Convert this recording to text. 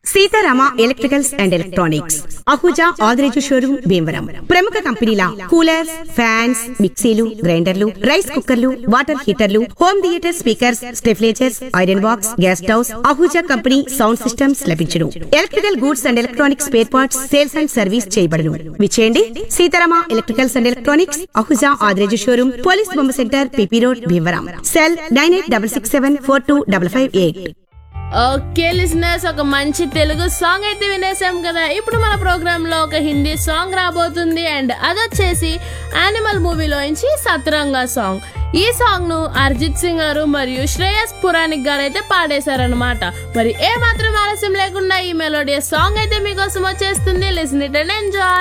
Sitarama electricals and electronics Ahuja Adireju showroom Bhimavaram ప్రముఖ కంపెనీల coolers fans మిక్సీలు గ్రైండర్లు రైస్ కుక్కర్లు వాటర్ హీటర్లు హోమ్ థియేటర్ స్పీకర్స్ స్టెఫ్లేచర్స్ iron box gas stoves Ahuja company sound systems లభించును electrical goods and electronics spare parts sales and service చేయబడును విచేయండి Seetharama electricals and electronics Ahuja Adireju showroom police బొమ్మ centre PP road Bhimavaram cell nine eight double six seven four two double five eight okay listeners ఒక మంచి Telugu song అయితే వినేసాం కదా ఇప్పుడు మన programme లో ఒక హిందీ సాంగ్ రాబోతుంది అండ్ అదొచ్చేసి యానిమల్ మూవీలోంచి సత్రంగా సాంగ్ ఈ సాంగ్ ను అర్జిత్ సింగ్ గారు మరియు శ్రేయస్ పురాణిక్ గారు అయితే పాడేశారనమాట మరి ఏ మాత్రం ఆలస్యం లేకుండా ఈ మెలోడియస్ సాంగ్ అయితే మీకోసం వచ్చేస్తుంది లిసన్ ఇట్ అండ్ ఎంజాయ్